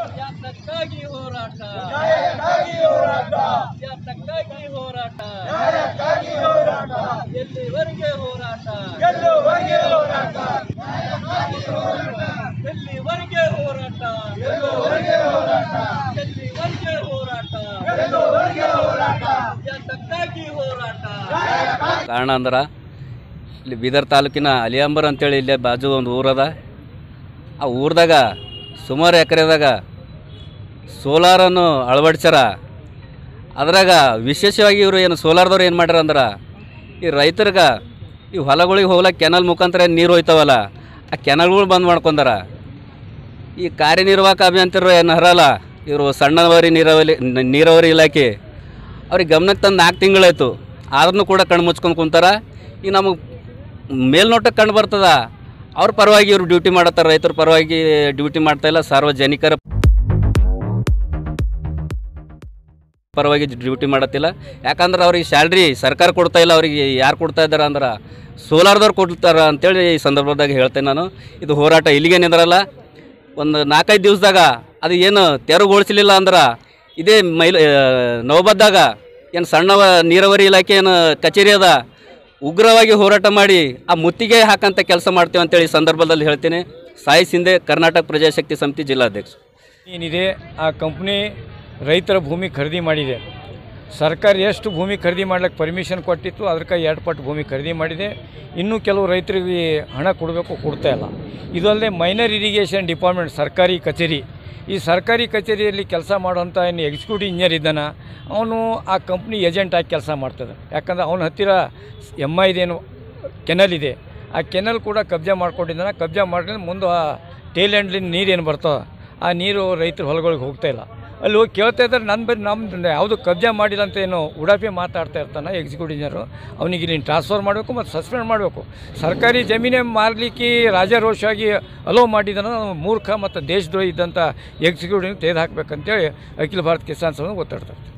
ಯಾತಕ್ಕಾಗಿ ಹೋರಾಟ ನ್ಯಾಯಕ್ಕಾಗಿ ಹೋರಾಟ ಯಾತಕ್ಕಾಗಿ ಹೋರಾಟ ನ್ಯಾಯಕ್ಕಾಗಿ ಹೋರಾಟ ಎಲ್ಲಿವರೆಗೆ ಹೋರಾಟ ಗೆಲ್ಲುವರೆಗೆ ಹೋರಾಟ ಎಲ್ಲಿವರೆಗೆ ಹೋರಾಟ ಗೆಲ್ಲುವರೆಗೆ ಹೋರಾಟ ಎಲ್ಲಿವರೆಗೆ ಹೋರಾಟ ಗೆಲ್ಲುವರೆಗೆ ಹೋರಾಟ ಯಾತಕ್ಕಾಗಿ ಹೋರಾಟ ಕಾರಣ ಅಂದ್ರೆ ಇಲ್ಲಿ ಬೀದರ್ ತಾಲೂಕಿನ ಅಲಿಯಾಂಬರ್ ಅಂತೇಳಿ ಇಲ್ಲೇ ಬಾಜು ಒಂದು ಊರದ ಆ ಊರದಾಗ ಸುಮಾರು ಎಕರೆದಾಗ ಸೋಲಾರನ್ನು ಅಳವಡಿಸ್ಯಾರ ಅದ್ರಾಗ ವಿಶೇಷವಾಗಿ ಇವರು ಏನು ಸೋಲಾರ್ದವ್ರು ಏನು ಮಾಡ್ಯಾರ ಅಂದ್ರೆ ಈ ರೈತರಿಗೆ ಈ ಹೊಲಗಳಿಗೆ ಹೋಗ್ಲಕ್ಕೆ ಕೆನಲ್ ಮುಖಾಂತರ ಏನ್ ನೀರು ಹೋಯ್ತಾವಲ್ಲ ಆ ಕೆನಲ್ಗಳು ಬಂದ್ ಮಾಡ್ಕೊಂಡಾರ ಈ ಕಾರ್ಯನಿರ್ವಾಹಕ ಅಭಿಯಂತರರು ಏನು ಹರಲ್ಲ ಇವರು ಸಣ್ಣವರಿ ನೀರಾವರಿ ನೀರಾವರಿ ಇಲಾಖೆ ಅವ್ರಿಗೆ ಗಮನಕ್ಕೆ ತಂದು ನಾಲ್ಕು ತಿಂಗಳಾಯ್ತು ಆದ್ರೂ ಕೂಡ ಕಣ್ಣು ಮುಚ್ಕೊಂಡು ಕುಂತಾರ ಈಗ ನಮಗೆ ಮೇಲ್ನೋಟಕ್ಕೆ ಕಂಡು ಬರ್ತದ ಅವ್ರ ಪರವಾಗಿ ಇವರು ಡ್ಯೂಟಿ ಮಾಡತ್ತಾರ ರೈತರ ಪರವಾಗಿ ಡ್ಯೂಟಿ ಮಾಡ್ತಾ ಇಲ್ಲ ಸಾರ್ವಜನಿಕರ ಪರವಾಗಿ ಡ್ಯೂಟಿ ಮಾಡತ್ತಿಲ್ಲ ಯಾಕಂದ್ರೆ ಅವ್ರಿಗೆ ಸ್ಯಾಲ್ರಿ ಸರ್ಕಾರ ಕೊಡ್ತಾ ಇಲ್ಲ ಅವ್ರಿಗೆ ಯಾರು ಕೊಡ್ತಾ ಇದ್ದಾರೆ ಅಂದ್ರೆ ಸೋಲಾರ್ದವ್ರು ಕೊಡ್ತಾರ ಅಂತೇಳಿ ಈ ಸಂದರ್ಭದಾಗ ಹೇಳ್ತೇನೆ ನಾನು ಇದು ಹೋರಾಟ ಇಲ್ಲಿಗೆ ನಿಂದ್ರಲ್ಲ ಒಂದು ನಾಲ್ಕೈದು ದಿವಸದಾಗ ಅದು ಏನು ತೆರವುಗೊಳಿಸಲಿಲ್ಲ ಅಂದ್ರೆ ಇದೇ ಮೈಲ್ ಆ, ನವಬದ್ದಾಗ ಏನು ಸಣ್ಣ ನೀರಾವರಿ ಇಲಾಖೆ ಏನು ಕಚೇರಿ ಅದ ಉಗ್ರವಾಗಿ ಹೋರಾಟ ಮಾಡಿ ಆ ಮುತ್ತಿಗೆ ಹಾಕಂತ ಕೆಲಸ ಮಾಡ್ತೇವೆ ಅಂತೇಳಿ ಈ ಸಂದರ್ಭದಲ್ಲಿ ಹೇಳ್ತೀನಿ ಸಾಯಿ ಸಿಂಧೆ ಕರ್ನಾಟಕ ಪ್ರಜಾಶಕ್ತಿ ಸಮಿತಿ ಜಿಲ್ಲಾಧ್ಯಕ್ಷ ಏನಿದೆ ಆ ಕಂಪ್ನಿ ರೈತರ ಭೂಮಿ ಖರೀದಿ ಮಾಡಿದೆ ಸರ್ಕಾರ ಎಷ್ಟು ಭೂಮಿ ಖರೀದಿ ಮಾಡ್ಲಿಕ್ಕೆ ಪರ್ಮಿಷನ್ ಕೊಟ್ಟಿತ್ತು ಅದಕ್ಕೆ ಎರಡು ಪಟ್ಟು ಭೂಮಿ ಖರೀದಿ ಮಾಡಿದೆ ಇನ್ನೂ ಕೆಲವು ರೈತರಿಗೆ ಹಣ ಕೊಡಬೇಕು ಕೊಡ್ತಾ ಇಲ್ಲ ಇದಲ್ಲದೆ ಮೈನರ್ ಇರಿಗೇಷನ್ ಡಿಪಾರ್ಟ್ಮೆಂಟ್ ಸರ್ಕಾರಿ ಕಚೇರಿ ಈ ಸರ್ಕಾರಿ ಕಚೇರಿಯಲ್ಲಿ ಕೆಲಸ ಮಾಡುವಂಥ ಏನು ಎಕ್ಸಿಕ್ಯೂಟಿವ್ ಇಂಜಿನಿಯರ್ ಇದ್ದಾನ ಅವನು ಆ ಕಂಪ್ನಿ ಏಜೆಂಟ್ ಆಗಿ ಕೆಲಸ ಮಾಡ್ತದೆ ಯಾಕಂದ್ರೆ ಅವನ ಹತ್ತಿರ ಎಮ್ ಐದೇನು ಕೆನಲ್ ಇದೆ ಆ ಕೆನಲ್ ಕೂಡ ಕಬ್ಜಾ ಮಾಡ್ಕೊಂಡಿದ್ದಾನೆ ಕಬ್ಜಾ ಮಾಡ್ಕೊಂಡು ಮುಂದೆ ಆ ಟೇಲ್ ಎಂಡ್ಲಿನ ನೀರೇನು ಬರ್ತದೆ ಆ ನೀರು ರೈತರ ಹೊಲಗಳಿಗೆ ಹೋಗ್ತಾ ಇಲ್ಲ ಅಲ್ಲಿ ಹೋಗಿ ಕೇಳ್ತಾ ಇದ್ದಾರೆ ನನ್ನ ಬರೀ ನಮ್ಮ ಯಾವುದು ಕಬ್ಜಾ ಮಾಡಿಲ್ಲ ಅಂತ ಏನು ಉಡಾಫಿ ಮಾತಾಡ್ತಾ ಇರ್ತಾನೆ ಎಕ್ಸಿಕ್ಯೂಟಿವ್ ಇಂಜಿನಿಯರು ಅವನಿಗೆ ಇಲ್ಲಿ ಟ್ರಾನ್ಸ್ಫರ್ ಮಾಡಬೇಕು ಮತ್ತು ಸಸ್ಪೆಂಡ್ ಮಾಡಬೇಕು ಸರ್ಕಾರಿ ಜಮೀನೇ ಮಾರಲಿಕ್ಕೆ ರಾಜಾರೋಷವಾಗಿ ಅಲೋ ಮಾಡಿದ್ದಾನೆ ಮೂರ್ಖ ಮತ್ತು ದೇಶದ್ರೋಹಿ ಇದ್ದಂಥ ಎಕ್ಸಿಕ್ಯೂಟಿವ್ ತೆಗೆದು ಹಾಕಬೇಕಂತೇಳಿ ಅಖಿಲ ಭಾರತ ಕಿಸಾನ್ ಸಭೆ ಒತ್ತಾಡ್ತಾರೆ